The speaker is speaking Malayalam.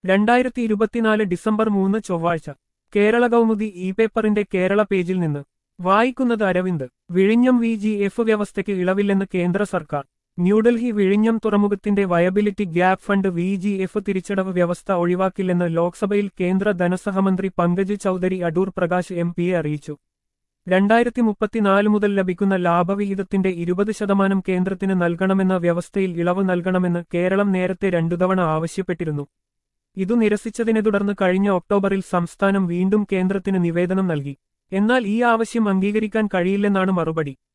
രണ്ടായിരത്തി ഇരുപത്തിനാല് ഡിസംബർ മൂന്ന് ചൊവ്വാഴ്ച കേരള കൗമുദി ഇ പേപ്പറിന്റെ കേരള പേജിൽ നിന്ന് വായിക്കുന്നത് അരവിന്ദ് വിഴിഞ്ഞം വി ജി എഫ് വ്യവസ്ഥയ്ക്ക് ഇളവില്ലെന്ന് കേന്ദ്ര സർക്കാർ ന്യൂഡൽഹി വിഴിഞ്ഞം തുറമുഖത്തിന്റെ viability gap fund V G F തിരിച്ചടവ് വ്യവസ്ഥ ഒഴിവാക്കില്ലെന്ന് ലോക്സഭയിൽ കേന്ദ്ര ധനസഹമന്ത്രി പങ്കജ് ചൌധരി അടൂർ പ്രകാശ് എം പിയെ അറിയിച്ചു രണ്ടായിരത്തി മുപ്പത്തിനാല് മുതൽ ലഭിക്കുന്ന ലാഭവിഹിതത്തിന്റെ ഇരുപത് ശതമാനം കേന്ദ്രത്തിന് നൽകണമെന്ന വ്യവസ്ഥയിൽ ഇളവ് നൽകണമെന്ന് കേരളം നേരത്തെ രണ്ടു തവണ ആവശ്യപ്പെട്ടിരുന്നു ഇതു നിരസിച്ചതിനെ തുടർന്ന് കഴിഞ്ഞ ഒക്ടോബറിൽ സംസ്ഥാനം വീണ്ടും കേന്ദ്രത്തിന് നിവേദനം നൽകി എന്നാൽ ഈ ആവശ്യം അംഗീകരിക്കാൻ കഴിയില്ലെന്നാണ് മറുപടി